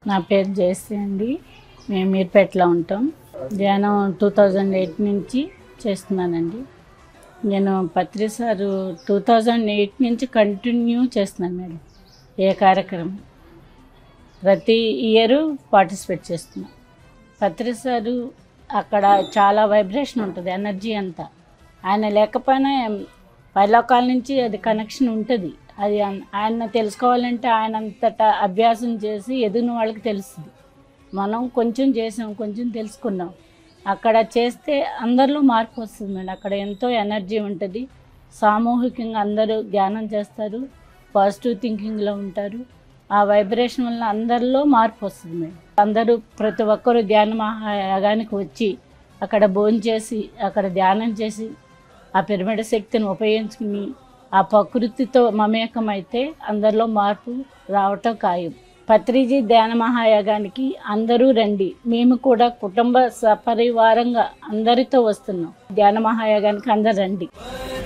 నా పేరు జయశ్రీ అండి మేము మీర్పేటలో ఉంటాం ధ్యానం టూ థౌజండ్ ఎయిట్ నుంచి చేస్తున్నానండి నేను పత్రి సారు టూ థౌజండ్ ఎయిట్ నుంచి కంటిన్యూ చేస్తున్నాను మేడం ఏ కార్యక్రమం ప్రతి ఇయర్ పార్టిసిపేట్ చేస్తున్నాం పత్రి సారు అక్కడ చాలా వైబ్రేషన్ ఉంటుంది ఎనర్జీ అంతా ఆయన లేకపోయినా పైలోకాల నుంచి అది కనెక్షన్ ఉంటుంది అది అన్- ఆయన తెలుసుకోవాలంటే ఆయన అంతటా అభ్యాసం చేసి ఎదిగిన వాళ్ళకి తెలుస్తుంది మనం కొంచెం చేసాం కొంచెం తెలుసుకున్నాం అక్కడ చేస్తే అందరిలో మార్పు వస్తుంది మేడం అక్కడ ఎంతో ఎనర్జీ ఉంటుంది సామూహికంగా అందరూ ధ్యానం చేస్తారు పాజిటివ్ థింకింగ్లో ఉంటారు ఆ వైబ్రేషన్ వల్ల అందరిలో మార్పు వస్తుంది మేడం అందరూ ప్రతి ఒక్కరూ ధ్యాన మహాయాగానికి వచ్చి అక్కడ భోజనం చేసి అక్కడ ధ్యానం చేసి ఆ పిరమిడ్ శక్తిని ఉపయోగించుకుని ఆ ప్రకృతితో మమేకం అయితే అందరిలో మార్పు రావటం ఖాయం పత్రిజీ ధ్యాన మహాయాగానికి అందరూ రండి మేము కూడా కుటుంబ సపరివారంగా అందరితో వస్తున్నాం ధ్యాన మహాయాగానికి అందరు రండి